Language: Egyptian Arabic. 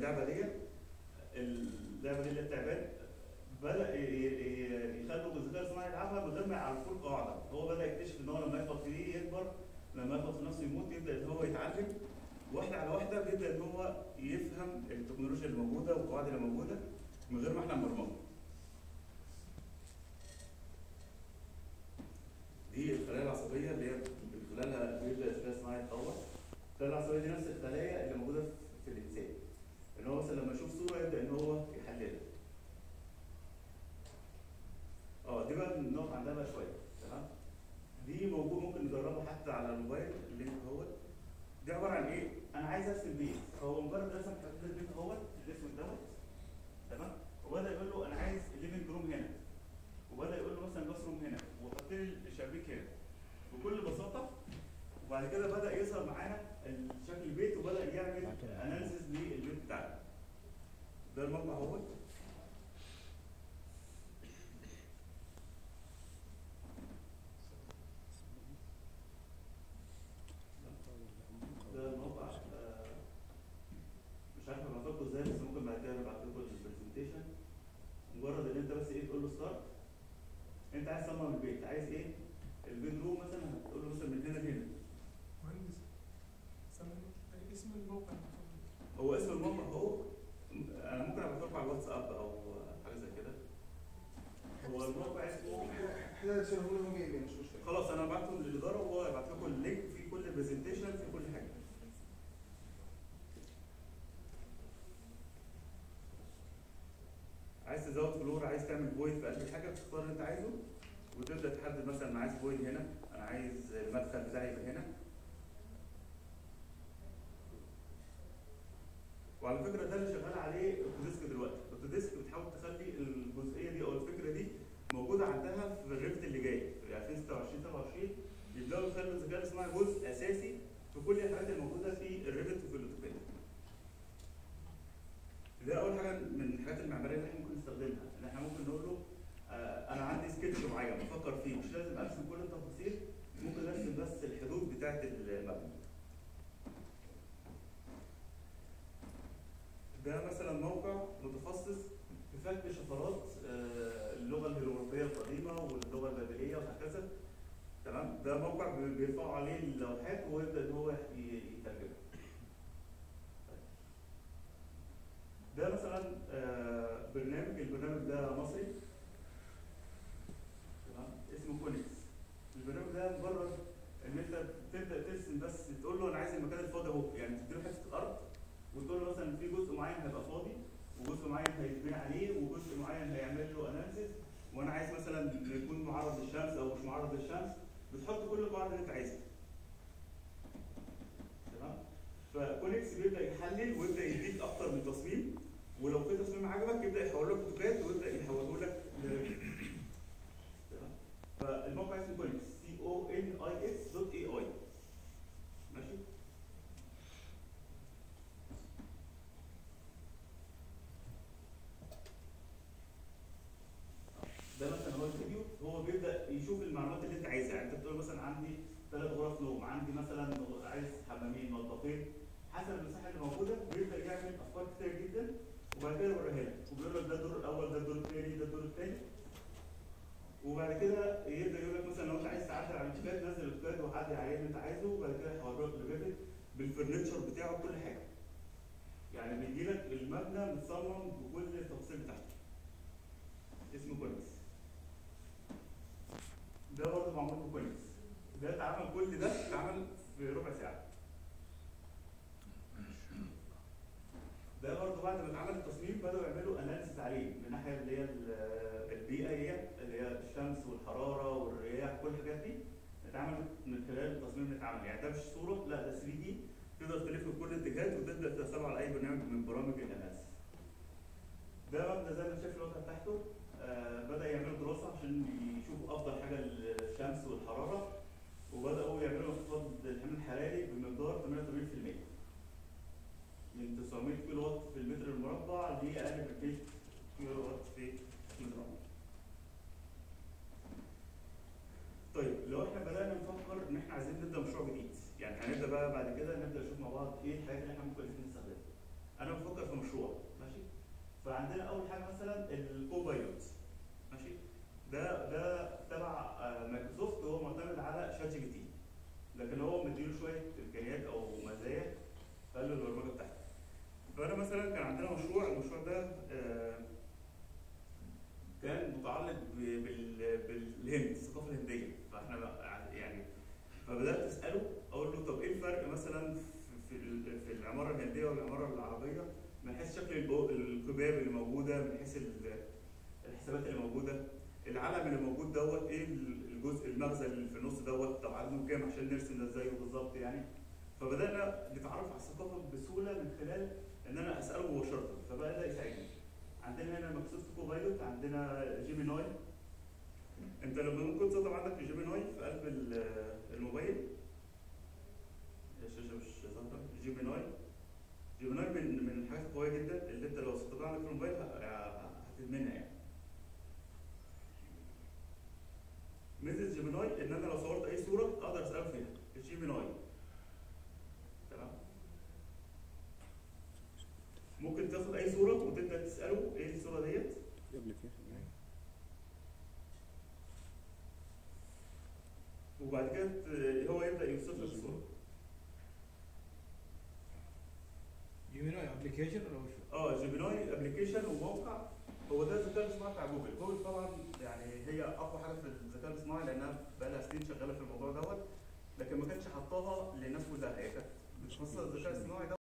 اللعبه دي اللعبه دي اللي التعبان بدا ي- ي- يخلوا الذكاء الصناعي يلعبها من غير ما يعرفوا القاعده هو بدا يكتشف ان هو لما يخبط فيه يكبر لما يخبط في نفسه يموت يبدا ان هو يتعلم واحده على واحده بيبدا ان هو يفهم التكنولوجيا اللي موجوده والقواعد اللي موجوده من غير ما احنا نبرمجه دي الخلايا العصبيه اللي هي من خلالها بيبدا الذكاء الصناعي يتطور الخلايا العصبيه دي نفس الخلايا اللي موجوده في- في الانسان ان هو مثلا لما يشوف صوره يبدا ان هو يحللها اه دي بقى بنقف عندها بقى شويه تمام دي موجود ممكن نجربها حتى على الموبايل اللينك اهوت دي عباره عن ايه؟ انا عايز ارسم بيت فهو مجرد رسم حدود البيت اهوت الاسود دوت تمام وبدا يقول له انا عايز الليفنج روم هنا وبدا يقول له مثلا الباث روم هنا وحط لي الشبابيك هنا بكل بساطه وبعد كده بدا يظهر معانا شكل البيت وبدا يعمل اناليسيس للبيت بتاعنا ده الموقع اهوت ده الموقع آه، مش عارف ابعت لكم ازاي بس ممكن بعد كده ابعت لكم البرزنتيشن مجرد ان انت بس ايه تقول له ستارت انت عايز تصمم البيت عايز ايه؟ البيت روم مثلا هتقول له مثلا من هنا لهنا مهندس سامعني اسم الموقع هو اسم الموقع هو انا ممكن ابعت لكم على الواتساب او حاجه زي كده هو الموقع اسمه احنا شغلنا هم جايبين مش مشكله خلاص انا بعته للاداره وهو هيبعت لكم اللينك في كل البرزنتيشن في كل حاجه عايز تزود فلور عايز تعمل بوينت في قلب الحاجه بتختار اللي انت عايزه وتبدا تحدد مثلا انا عايز بوينت هنا انا عايز المدخل بتاعي يبقى هنا وعلى فكره ده اللي شغال عليه اوتوديسك دلوقتي اوتوديسك بتحاول تخلي الجزئيه دي او الفكره دي موجوده عندها في الريفت اللي جاي في 2026 27 يبداوا يخلوا الذكاء الاصطناعي جزء اساسي في كل الحاجات الموجوده في الريفت وفي الاوتوكاد. ده اول حاجه من الحاجات المعماريه اللي احنا ممكن نستخدمها ان احنا ممكن نقول له آه انا عندي سكتش معين بفكر فيه مش لازم ارسم كل التفاصيل ممكن ارسم بس الحدود بتاعه المبنى. ده مثلا موقع متخصص في فك شفرات آه، اللغه الهيروغليفيه القديمه واللغه البابليه وهكذا تمام ده موقع بي- بيرفعوا عليه اللوحات ويبدا ان هو ي- يترجمها ده مثلا آه، برنامج البرنامج ده مصري تمام اسمه كونكس البرنامج ده مجرد ان انت تبدا ترسم بس تقول له انا عايز المكان الفاضي اهو يعني تديله حته ارض وتقول له مثلا في جزء معين هيبقى فاضي وجزء معين هيتبني عليه وجزء معين هيعمل له اناليسيس وانا عايز مثلا يكون معرض للشمس او مش معرض للشمس بتحط كل القواعد اللي انت عايزها تمام فكونكس بيبدا يحلل ويبدا يديك اكتر من تصميم ولو في تصميم عجبك يبدا يحول لك اوتوكاد ويبدا يحوله لك ل- تمام فالموقع اسمه كونكس سي او ان اي اس دوت اي اي ماشي ده مثلا هو الفيديو هو بيبدا يشوف المعلومات اللي انت عايزها يعني انت بتقول مثلا عندي ثلاث غرف نوم عندي مثلا عايز حمامين مطبخين حسب المساحه اللي موجوده بيبدا يعمل افكار كتير جدا وبعد كده يوريها لك وبيقول لك ده الدور الاول ده الدور الثاني ده الدور الثاني وبعد كده يبدا يقول لك مثلا لو انت عايز تعدل على الاوتوكاد نزل الاوتوكاد وعدل عليه اللي انت عايزه وبعد كده يحول لك الريفت بالفرنتشر بتاعه بكل حاجه يعني بيجي لك المبنى متصمم بكل التفاصيل بتاعته اسمه كويس ده برضه معمول كويس ده اتعمل كل ده اتعمل في ربع ساعه ده برضه بعد ما اتعمل التصميم بدأوا يعملوا اناليسيس عليه من الناحيه اللي هي ال- البيئه هي اللي هي الشمس والحراره والرياح كل الحاجات دي اتعملت من خلال التصميم اللي اتعمل يعني ده مش صوره لا ده 3 دي تقدر تلف في كل الاتجاهات وتبدا تدخله على اي برنامج من برامج الاناليسيس ده مبنى زي ما انت شايف الواقع بتاعته آه بدا يعملوا دراسه عشان يشوفوا افضل حاجه للشمس والحراره وبداوا يعملوا انخفاض الحمل الحراري بمقدار 88% من 900 كيلو وات في المتر المربع لاقل من 200 كيلو وات في المتر المربع. طيب لو احنا بدانا نفكر ان احنا عايزين نبدا مشروع جديد يعني هنبدا بقى بعد كده نبدا نشوف مع بعض ايه الحاجات اللي احنا ممكن نستخدمها انا بفكر في مشروع ماشي فعندنا اول حاجه مثلا الكوبايلوت ماشي ده ده تبع آه، مايكروسوفت هو معتمد على شات جي بي تي لكن هو مديله شويه امكانيات او مزايا قال له البرمجه بتاعته فانا مثلا كان عندنا مشروع المشروع ده آه، كان متعلق ب- بال- بالهند الثقافه الهنديه فاحنا بقى يعني فبدات اساله اقول له طب ايه الفرق مثلا في- في ال- في العماره الهنديه والعماره العربيه من حيث شكل البو- الكباب اللي موجوده من حيث ال- الحسابات اللي موجوده العلم اللي موجود دوت ايه الجزء المغزى اللي في النص دوت طب عدده كام عشان نرسم ده ازاي بالظبط يعني فبدانا نتعرف على الثقافه بسهوله من خلال ان انا اساله مباشره فبدا يساعدني عندنا هنا مايكروسوفت كوبايلوت عندنا جيميناي انت لما ممكن تسطب عندك جيميناي في قلب ال- الموبايل الشاشه مش ظاهره جيميناي جيميناي من من الحاجات القويه جدا اللي انت لو سطبتها عندك في الموبايل ه- هتدمنها يعني ميزه جيميناي ان انا لو صورت اي صوره اقدر اساله فيها الجيميناي تمام ممكن تاخد اي صوره وتبدا تساله ايه الصوره ديت وبعد كده ت- هو يبدا يوصف لك الصوره جيميناي ابلكيشن ولا وش؟ اه جيميناي ابلكيشن وموقع هو ده الذكاء الاصطناعي بتاع جوجل جوجل طبعا يعني هي اقوى حاجه في الذكاء الاصطناعي لانها بقى لها سنين شغاله في الموضوع دوت لكن ما كانتش حطاها للناس كلها هي كانت بتخصص الذكاء الاصطناعي ده